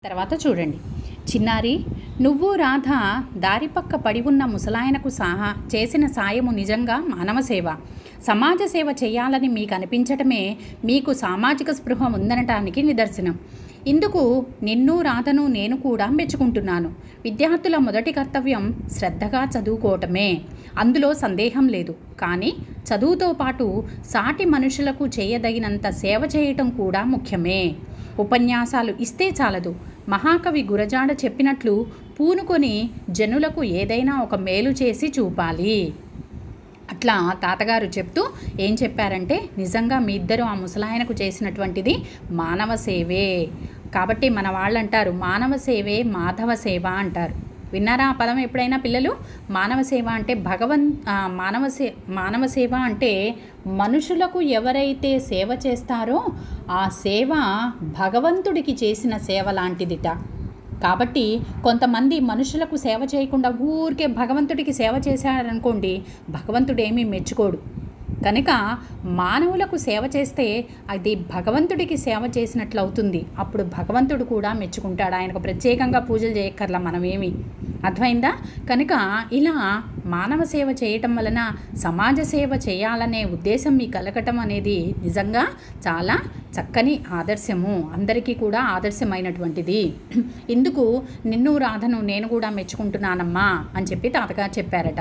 తర్వాత చూడండి చిన్నారి నువ్వు రాధ దారి పక్క పడి ఉన్న ముసలాయనకు సాహా చేసిన సాయము నిజంగా మానవ సేవ సమాజ సేవ చేయాలని మీకు అనిపించటమే మీకు సామాజిక స్పృహ ఉందనటానికి నిదర్శనం ఇందుకు నిన్ను రాధను నేను కూడా మెచ్చుకుంటున్నాను విద్యార్థుల మొదటి కర్తవ్యం శ్రద్ధగా చదువుకోవటమే అందులో సందేహం లేదు కానీ చదువుతో పాటు సాటి మనుషులకు చేయదగినంత సేవ చేయటం కూడా ముఖ్యమే ఉపన్యాసాలు ఇస్తే చాలదు మహాకవి గురజాడ చెప్పినట్లు పూనుకొని జనులకు ఏదైనా ఒక మేలు చేసి చూపాలి అట్లా తాతగారు చెప్తూ ఏం చెప్పారంటే నిజంగా మీ ఇద్దరు ఆ ముసలాయనకు చేసినటువంటిది మానవ సేవే కాబట్టి మన వాళ్ళు అంటారు మానవ సేవే మాధవ సేవ అంటారు విన్నారా ఆ పదం ఎప్పుడైనా పిల్లలు మానవ సేవ అంటే భగవన్ ఆ, మానవ సే మానవ సేవ అంటే మనుషులకు ఎవరైతే సేవ చేస్తారో ఆ సేవ భగవంతుడికి చేసిన సేవ లాంటిదిట కాబట్టి కొంతమంది మనుషులకు సేవ చేయకుండా ఊరికే భగవంతుడికి సేవ చేశారనుకోండి భగవంతుడు ఏమీ మెచ్చుకోడు కనుక మానవులకు సేవ చేస్తే అది భగవంతుడికి సేవ చేసినట్లు అవుతుంది అప్పుడు భగవంతుడు కూడా మెచ్చుకుంటాడు ఆయనకు ప్రత్యేకంగా పూజలు చేయక్కర్లా మనమేమి అర్థమైందా కనుక ఇలా మానవ సేవ చేయటం వలన సమాజ సేవ చేయాలనే ఉద్దేశం మీ కలగటం అనేది నిజంగా చాలా చక్కని ఆదర్శము అందరికీ కూడా ఆదర్శమైనటువంటిది ఇందుకు నిన్ను రాధను నేను కూడా మెచ్చుకుంటున్నానమ్మా అని చెప్పి తాతగారు చెప్పారట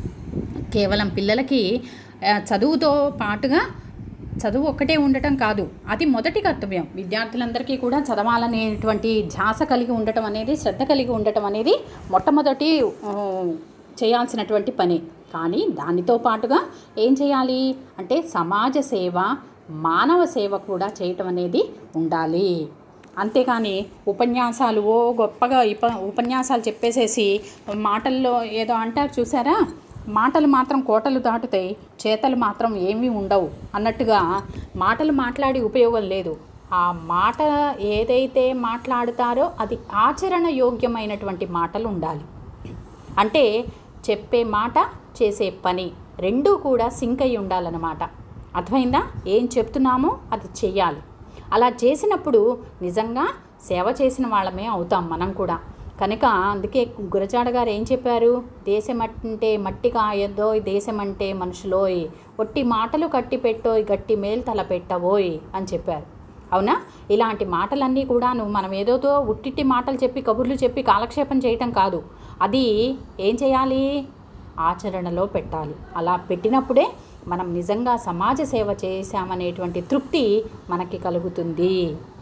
కేవలం పిల్లలకి ఆ, చదువుతో పాటుగా చదువు ఒక్కటే ఉండటం కాదు అది మొదటి కర్తవ్యం విద్యార్థులందరికీ కూడా చదవాలనేటువంటి ధ్యాస కలిగి ఉండటం అనేది శ్రద్ధ కలిగి ఉండటం అనేది మొట్టమొదటి ఆ, చేయాల్సినటువంటి పని కానీ దానితో పాటుగా ఏం చేయాలి అంటే సమాజ సేవ మానవ సేవ కూడా చేయటం అనేది ఉండాలి అంతేకాని ఉపన్యాసాలు ఓ గొప్పగా ఇప ఉపన్యాసాలు చెప్పేసేసి మాటల్లో ఏదో అంటారు చూసారా మాటలు మాత్రం కోటలు దాటుతాయి చేతలు మాత్రం ఏమీ ఉండవు అన్నట్టుగా మాటలు మాట్లాడి ఉపయోగం లేదు ఆ మాట ఏదైతే మాట్లాడుతారో అది ఆచరణ యోగ్యమైనటువంటి మాటలు ఉండాలి అంటే చెప్పే మాట చేసే పని రెండూ కూడా సింక్ అయి ఉండాలన్నమాట అర్థమైందా ఏం చెప్తున్నామో అది చెయ్యాలి అలా చేసినప్పుడు నిజంగా సేవ చేసిన వాళ్ళమే అవుతాం మనం కూడా కనుక అందుకే గురజాడ గారు ఏం చెప్పారు దేశం అంటే మట్టి కాయదోయ్ దేశం అంటే మనుషులోయ్ ఒట్టి మాటలు కట్టి పెట్టోయ్ గట్టి మేలు తల పెట్టవోయ్ అని చెప్పారు అవునా ఇలాంటి మాటలన్నీ కూడాను మనం ఏదోతో ఉట్టిట్టి మాటలు చెప్పి కబుర్లు చెప్పి కాలక్షేపం చేయటం కాదు అది ఏం చేయాలి ఆచరణలో పెట్టాలి అలా పెట్టినప్పుడే మనం నిజంగా సమాజ సేవ చేశామనేటువంటి తృప్తి మనకి కలుగుతుంది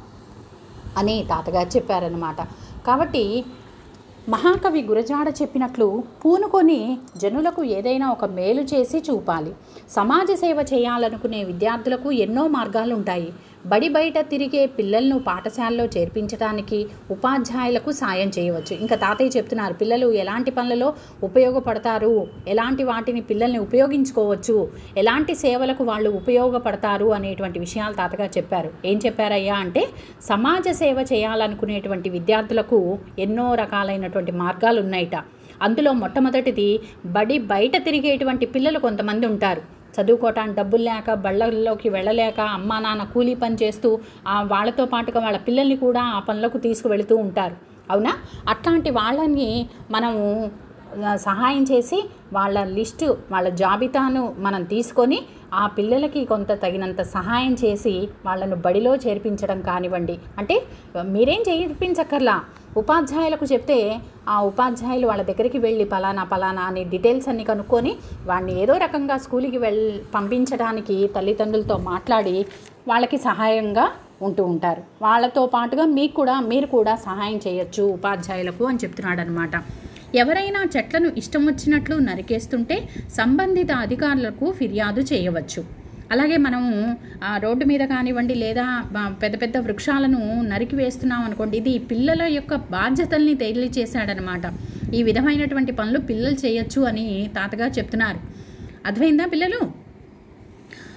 అని తాతగారు చెప్పారనమాట కాబట్టి మహాకవి గురజాడ చెప్పినట్లు పూనుకొని జనులకు ఏదైనా ఒక మేలు చేసి చూపాలి సమాజ సేవ చేయాలనుకునే విద్యార్థులకు ఎన్నో మార్గాలు ఉంటాయి బడి బయట తిరిగే పిల్లలను పాఠశాలలో చేర్పించడానికి ఉపాధ్యాయులకు సాయం చేయవచ్చు ఇంకా తాతయ్య చెప్తున్నారు పిల్లలు ఎలాంటి పనులలో ఉపయోగపడతారు ఎలాంటి వాటిని పిల్లల్ని ఉపయోగించుకోవచ్చు ఎలాంటి సేవలకు వాళ్ళు ఉపయోగపడతారు అనేటువంటి విషయాలు తాతగారు చెప్పారు ఏం చెప్పారయ్యా అంటే సమాజ సేవ చేయాలనుకునేటువంటి విద్యార్థులకు ఎన్నో రకాలైనటువంటి మార్గాలు ఉన్నాయిట అందులో మొట్టమొదటిది బడి బయట తిరిగేటువంటి పిల్లలు కొంతమంది ఉంటారు చదువుకోవటానికి డబ్బులు లేక బళ్ళల్లోకి వెళ్ళలేక అమ్మా నాన్న కూలీ పని చేస్తూ ఆ వాళ్ళతో పాటుగా వాళ్ళ పిల్లల్ని కూడా ఆ పనులకు తీసుకువెళుతూ ఉంటారు అవునా అట్లాంటి వాళ్ళని మనము ఆ, సహాయం చేసి వాళ్ళ లిస్టు వాళ్ళ జాబితాను మనం తీసుకొని ఆ పిల్లలకి కొంత తగినంత సహాయం చేసి వాళ్ళను బడిలో చేర్పించడం కానివ్వండి అంటే మీరేం చేర్పించక్కర్లా ఉపాధ్యాయులకు చెప్తే ఆ ఉపాధ్యాయులు వాళ్ళ దగ్గరికి వెళ్ళి పలానా పలానా అని డీటెయిల్స్ అన్ని కనుక్కొని వాడిని ఏదో రకంగా స్కూల్కి వెళ్ పంపించడానికి తల్లిదండ్రులతో మాట్లాడి వాళ్ళకి సహాయంగా ఉంటూ ఉంటారు వాళ్ళతో పాటుగా మీకు కూడా మీరు కూడా సహాయం చేయొచ్చు ఉపాధ్యాయులకు అని చెప్తున్నాడు అనమాట ఎవరైనా చెట్లను ఇష్టం వచ్చినట్లు నరికేస్తుంటే సంబంధిత అధికారులకు ఫిర్యాదు చేయవచ్చు అలాగే మనము ఆ, రోడ్డు మీద కానివ్వండి లేదా బ- పెద్ద పెద్ద వృక్షాలను నరికి వేస్తున్నాం అనుకోండి ఇది పిల్లల యొక్క బాధ్యతల్ని తెలియచేశాడనమాట ఈ విధమైనటువంటి పనులు పిల్లలు చేయొచ్చు అని తాతగారు చెప్తున్నారు అర్థమైందా పిల్లలు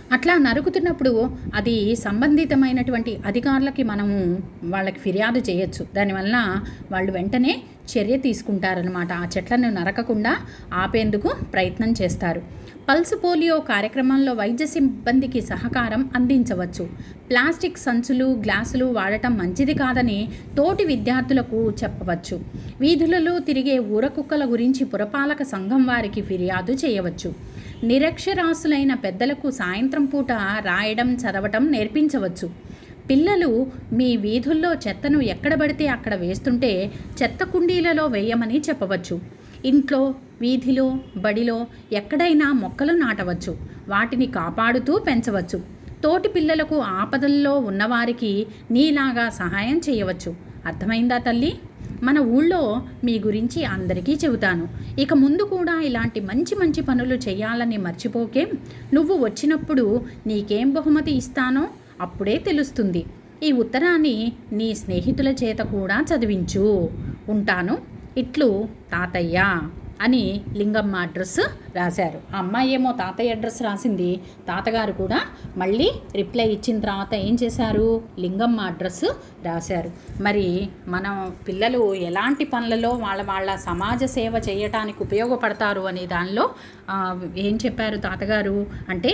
అట్లా నరుకుతున్నప్పుడు అది సంబంధితమైనటువంటి అధికారులకి మనము వాళ్ళకి ఫిర్యాదు చేయొచ్చు దానివల్ల వాళ్ళు వెంటనే చర్య తీసుకుంటారనమాట ఆ చెట్లను నరకకుండా ఆపేందుకు ప్రయత్నం చేస్తారు పల్స్ పోలియో కార్యక్రమంలో వైద్య సిబ్బందికి సహకారం అందించవచ్చు ప్లాస్టిక్ సంచులు గ్లాసులు వాడటం మంచిది కాదని తోటి విద్యార్థులకు చెప్పవచ్చు వీధులలో తిరిగే ఊరకుక్కల గురించి పురపాలక సంఘం వారికి ఫిర్యాదు చేయవచ్చు నిరక్షరాస్యులైన పెద్దలకు సాయంత్రం పూట రాయడం చదవటం నేర్పించవచ్చు పిల్లలు మీ వీధుల్లో చెత్తను ఎక్కడ పడితే అక్కడ వేస్తుంటే చెత్త కుండీలలో వేయమని చెప్పవచ్చు ఇంట్లో వీధిలో బడిలో ఎక్కడైనా మొక్కలు నాటవచ్చు వాటిని కాపాడుతూ పెంచవచ్చు తోటి పిల్లలకు ఆపదల్లో ఉన్నవారికి నీలాగా సహాయం చేయవచ్చు అర్థమైందా తల్లి మన ఊళ్ళో మీ గురించి అందరికీ చెబుతాను ఇక ముందు కూడా ఇలాంటి మంచి మంచి పనులు చేయాలని మర్చిపోకే నువ్వు వచ్చినప్పుడు నీకేం బహుమతి ఇస్తానో అప్పుడే తెలుస్తుంది ఈ ఉత్తరాన్ని నీ స్నేహితుల చేత కూడా చదివించు ఉంటాను ఇట్లు తాతయ్య అని లింగమ్మ అడ్రస్ రాశారు ఆ అమ్మాయి ఏమో తాతయ్య అడ్రస్ రాసింది తాతగారు కూడా మళ్ళీ రిప్లై ఇచ్చిన తర్వాత ఏం చేశారు లింగమ్మ అడ్రస్ రాశారు మరి మనం పిల్లలు ఎలాంటి పనులలో వాళ్ళ వాళ్ళ సమాజ సేవ చేయటానికి ఉపయోగపడతారు అనే దానిలో ఆ, ఏం చెప్పారు తాతగారు అంటే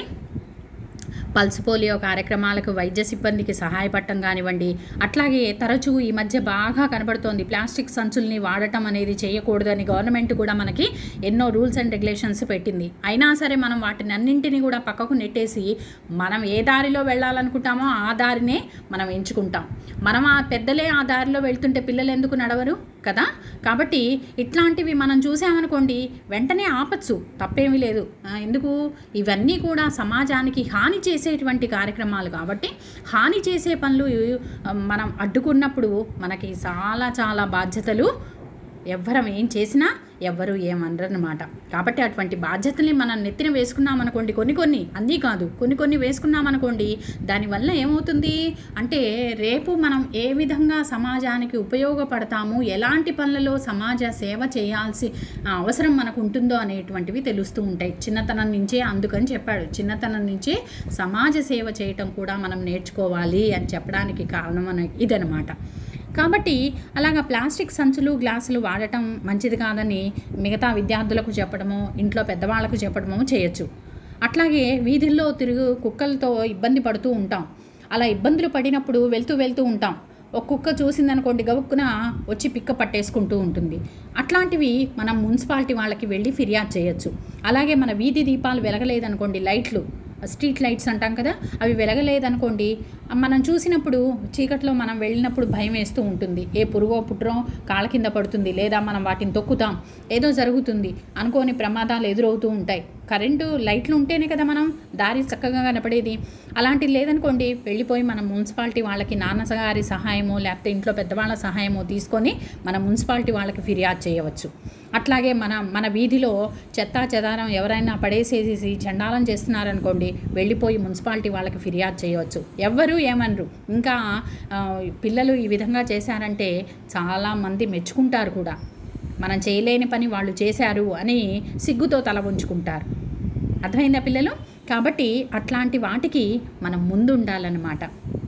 పల్స్ పోలియో కార్యక్రమాలకు వైద్య సిబ్బందికి సహాయపడటం కానివ్వండి అట్లాగే తరచూ ఈ మధ్య బాగా కనబడుతోంది ప్లాస్టిక్ సంచుల్ని వాడటం అనేది చేయకూడదని గవర్నమెంట్ కూడా మనకి ఎన్నో రూల్స్ అండ్ రెగ్యులేషన్స్ పెట్టింది అయినా సరే మనం వాటిని అన్నింటినీ కూడా పక్కకు నెట్టేసి మనం ఏ దారిలో వెళ్ళాలనుకుంటామో ఆ దారినే మనం ఎంచుకుంటాం మనం ఆ పెద్దలే ఆ దారిలో వెళ్తుంటే పిల్లలు ఎందుకు నడవరు కదా కాబట్టి ఇట్లాంటివి మనం చూసామనుకోండి వెంటనే ఆపచ్చు తప్పేమీ లేదు ఆ, ఎందుకు ఇవన్నీ కూడా సమాజానికి హాని చేసేటువంటి కార్యక్రమాలు కాబట్టి హాని చేసే పనులు ఆ, మనం అడ్డుకున్నప్పుడు మనకి చాలా చాలా బాధ్యతలు ఎవ్వరం ఏం చేసినా ఎవ్వరు ఏమనరనమాట కాబట్టి అటువంటి బాధ్యతల్ని మనం నెత్తిన వేసుకున్నామనుకోండి కొన్ని కొన్ని అన్నీ కాదు కొన్ని కొన్ని వేసుకున్నామనుకోండి దానివల్ల ఏమవుతుంది అంటే రేపు మనం ఏ విధంగా సమాజానికి ఉపయోగపడతాము ఎలాంటి పనులలో సమాజ సేవ చేయాల్సి ఆ, అవసరం మనకు ఉంటుందో అనేటువంటివి తెలుస్తూ ఉంటాయి చిన్నతనం నుంచే అందుకని చెప్పాడు చిన్నతనం నుంచే సమాజ సేవ చేయటం కూడా మనం నేర్చుకోవాలి అని చెప్పడానికి కారణం అని ఇదనమాట కాబట్టి అలాగా ప్లాస్టిక్ సంచులు గ్లాసులు వాడటం మంచిది కాదని మిగతా విద్యార్థులకు చెప్పడము ఇంట్లో పెద్దవాళ్ళకు చెప్పడము చేయొచ్చు అట్లాగే వీధుల్లో తిరుగు కుక్కలతో ఇబ్బంది పడుతూ ఉంటాం అలా ఇబ్బందులు పడినప్పుడు వెళ్తూ వెళ్తూ ఉంటాం ఒక కుక్క చూసిందనుకోండి గబుక్కున వచ్చి పిక్క పట్టేసుకుంటూ ఉంటుంది అట్లాంటివి మనం మున్సిపాలిటీ వాళ్ళకి వెళ్ళి ఫిర్యాదు చేయొచ్చు అలాగే మన వీధి దీపాలు వెలగలేదనుకోండి లైట్లు స్ట్రీట్ లైట్స్ అంటాం కదా అవి వెలగలేదనుకోండి మనం చూసినప్పుడు చీకట్లో మనం వెళ్ళినప్పుడు భయం వేస్తూ ఉంటుంది ఏ పురుగో పుట్రో కాళ్ళ కింద పడుతుంది లేదా మనం వాటిని తొక్కుతాం ఏదో జరుగుతుంది అనుకోని ప్రమాదాలు ఎదురవుతూ ఉంటాయి కరెంటు లైట్లు ఉంటేనే కదా మనం దారి చక్కగా కనపడేది అలాంటిది లేదనుకోండి వెళ్ళిపోయి మనం మున్సిపాలిటీ వాళ్ళకి నాన్నగారి సహాయమో లేకపోతే ఇంట్లో పెద్దవాళ్ళ సహాయమో తీసుకొని మన మున్సిపాలిటీ వాళ్ళకి ఫిర్యాదు చేయవచ్చు అట్లాగే మన మన వీధిలో చెత్తా చెదారం ఎవరైనా పడేసేసి చండాలం చేస్తున్నారనుకోండి వెళ్ళిపోయి మున్సిపాలిటీ వాళ్ళకి ఫిర్యాదు చేయవచ్చు ఎవ్వరూ ఏమనరు ఇంకా ఆ, పిల్లలు ఈ విధంగా చేశారంటే చాలామంది మెచ్చుకుంటారు కూడా మనం చేయలేని పని వాళ్ళు చేశారు అని సిగ్గుతో తల ఉంచుకుంటారు అర్థమైందా పిల్లలు కాబట్టి అట్లాంటి వాటికి మనం ముందు ఉండాలన్నమాట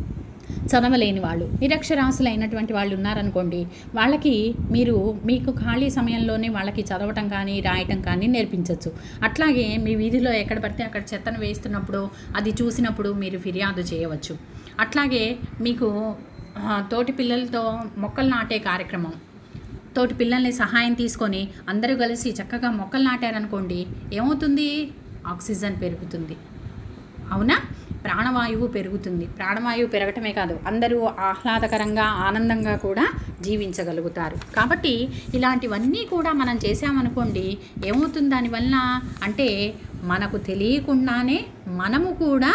చదవలేని వాళ్ళు నిరక్షరాస్యులైనటువంటి వాళ్ళు ఉన్నారనుకోండి వాళ్ళకి మీరు మీకు ఖాళీ సమయంలోనే వాళ్ళకి చదవటం కానీ రాయటం కానీ నేర్పించవచ్చు అట్లాగే మీ వీధిలో ఎక్కడ పడితే అక్కడ చెత్తను వేస్తున్నప్పుడు అది చూసినప్పుడు మీరు ఫిర్యాదు చేయవచ్చు అట్లాగే మీకు ఆ, తోటి పిల్లలతో మొక్కలు నాటే కార్యక్రమం తోటి పిల్లల్ని సహాయం తీసుకొని అందరూ కలిసి చక్కగా మొక్కలు నాటారనుకోండి ఏమవుతుంది ఆక్సిజన్ పెరుగుతుంది అవునా ప్రాణవాయువు పెరుగుతుంది ప్రాణవాయువు పెరగటమే కాదు అందరూ ఆహ్లాదకరంగా ఆనందంగా కూడా జీవించగలుగుతారు కాబట్టి ఇలాంటివన్నీ కూడా మనం చేసామనుకోండి ఏమవుతుంది దానివల్ల అంటే మనకు తెలియకుండానే మనము కూడా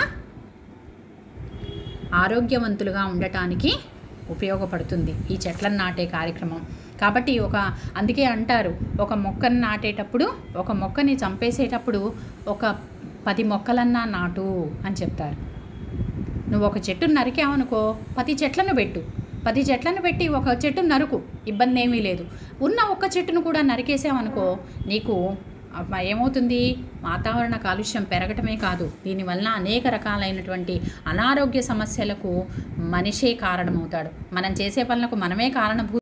ఆరోగ్యవంతులుగా ఉండటానికి ఉపయోగపడుతుంది ఈ చెట్లను నాటే కార్యక్రమం కాబట్టి ఒక అందుకే అంటారు ఒక మొక్కను నాటేటప్పుడు ఒక మొక్కని చంపేసేటప్పుడు ఒక పది మొక్కలన్నా నాటు అని చెప్తారు నువ్వు ఒక చెట్టు నరికావనుకో పది చెట్లను పెట్టు పది చెట్లను పెట్టి ఒక చెట్టు నరుకు ఇబ్బంది ఏమీ లేదు ఉన్న ఒక్క చెట్టును కూడా నరికేసావనుకో నీకు అబ్బ ఏమవుతుంది వాతావరణ కాలుష్యం పెరగటమే కాదు దీనివల్ల అనేక రకాలైనటువంటి అనారోగ్య సమస్యలకు మనిషే కారణమవుతాడు మనం చేసే పనులకు మనమే కారణభూ